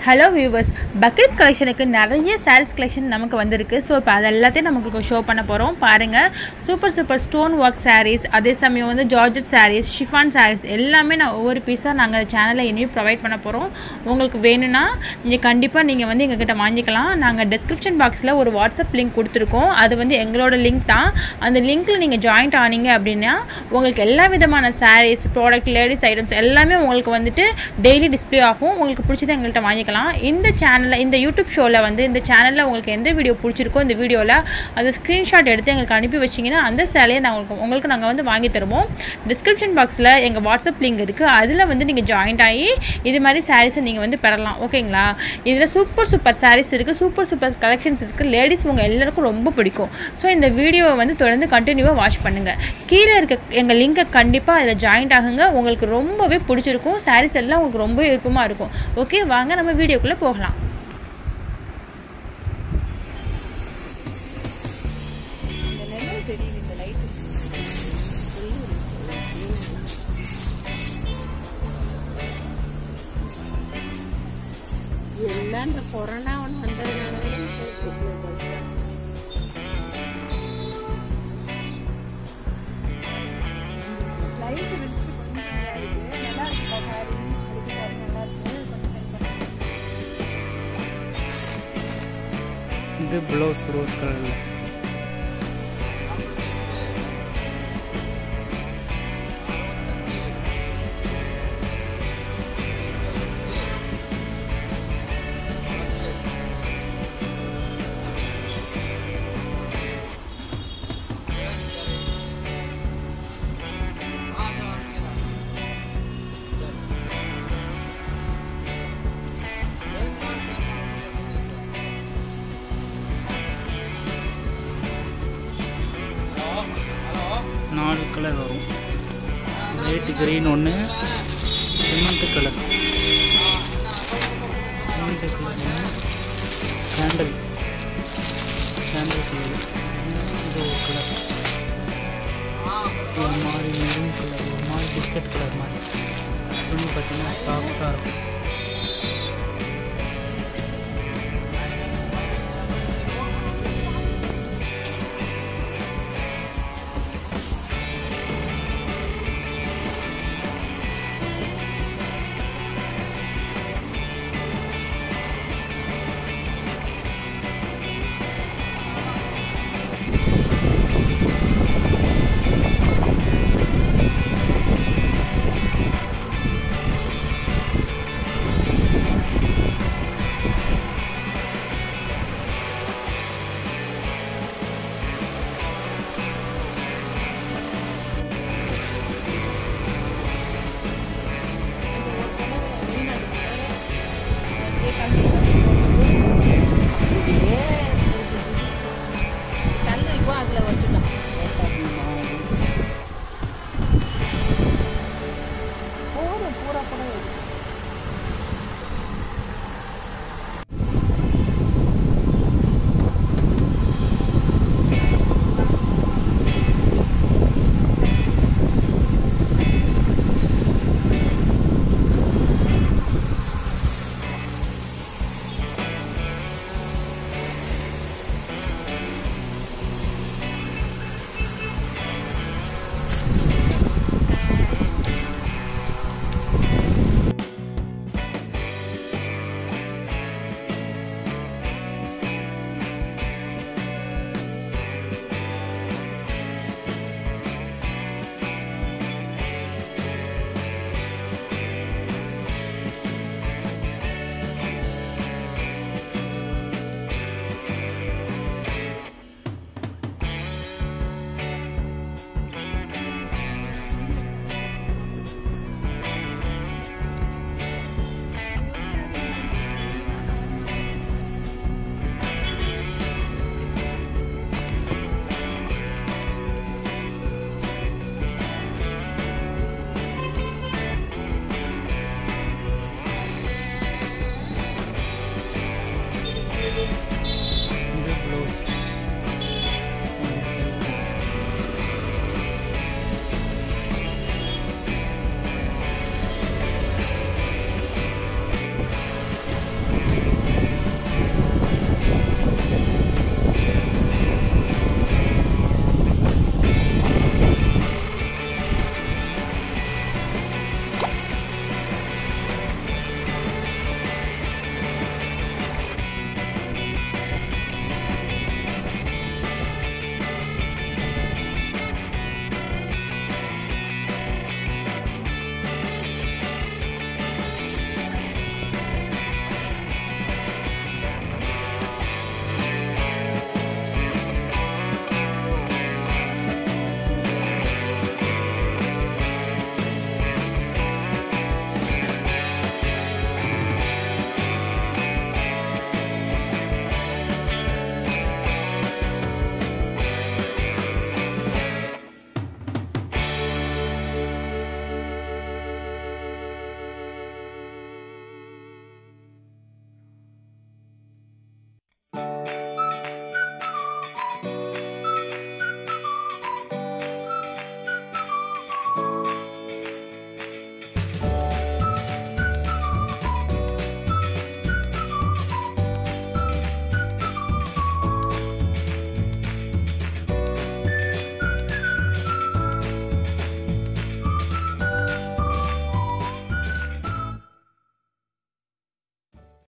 hello viewers Bakrid கலெக்ஷனுக்கு நிறைய saris collection நமக்கு வந்திருக்கு ஸோ இப்போ அது எல்லாத்தையும் நமக்கு ஷோ பண்ண போகிறோம் பாருங்கள் super super stone work saris அதே சமயம் வந்து ஜார்ஜட் சாரீஸ் ஷிஃபான் சாரீஸ் எல்லாமே நான் ஒவ்வொரு பீஸாக நாங்கள் சேனலில் இனிமேல் ப்ரொவைட் பண்ண போகிறோம் உங்களுக்கு வேணும்னா நீங்கள் கண்டிப்பாக நீங்கள் வந்து எங்ககிட்ட வாங்கிக்கலாம் நாங்கள் டிஸ்கிரிப்ஷன் பாக்ஸில் ஒரு வாட்ஸ்அப் லிங்க் கொடுத்துருக்கோம் அது வந்து எங்களோட லிங்க் தான் அந்த லிங்க்கில் நீங்கள் ஜாயின்ட் ஆனீங்க அப்படின்னா உங்களுக்கு எல்லா விதமான சாரீஸ் ப்ராடக்ட் லேடிஸ் ஐட்டம்ஸ் எல்லாமே உங்களுக்கு வந்துட்டு டெய்லி டிஸ்ப்ளே ஆகும் உங்களுக்கு பிடிச்சதை எங்கள்கிட்ட வாங்கிக்கலாம் இந்த சேனலில் இந்த யூடியூப் ஷோவில் வந்து இந்த சேனலில் உங்களுக்கு எந்த வீடியோ பிடிச்சிருக்கோ இந்த வீடியோவில் அந்த ஸ்க்ரீன்ஷாட் எடுத்து எங்களுக்கு அனுப்பி வச்சிங்கன்னா அந்த சேலையை நான் உங்களுக்கு உங்களுக்கு நாங்கள் வந்து வாங்கி தருவோம் டிஸ்கிரிப்ஷன் பாக்ஸில் எங்கள் வாட்ஸ்அப் லிங்க் இருக்குது அதில் வந்து நீங்கள் ஜாயின்ட் ஆகி இது மாதிரி சாரீஸை நீங்கள் வந்து பெறலாம் ஓகேங்களா இதில் சூப்பர் சூப்பர் சாரீஸ் இருக்குது சூப்பர் சூப்பர் கலெக்ஷன்ஸ் இருக்குது லேடிஸ் உங்கள் எல்லாருக்கும் ரொம்ப பிடிக்கும் ஸோ இந்த வீடியோவை வந்து தொடர்ந்து கண்டினியூவாக வாட்ச் பண்ணுங்கள் கீழே இருக்க எங்கள் லிங்கை கண்டிப்பாக அதில் ஜாயின்ட் ஆகுங்க உங்களுக்கு ரொம்பவே பிடிச்சிருக்கும் சாரீஸ் எல்லாம் உங்களுக்கு ரொம்ப விருப்பமாக இருக்கும் ஓகே வாங்க நம்ம வீடியோக்குள்ளே போகலாம் எல்லாம் இந்த கொரோனா ஒன்று வந்ததுனால இது ப்ளவுஸ் ரோஸ் கலரில் நாலு கலர் வரும் லைட் கிரீன் ஒன்று சிமெண்ட் கலர்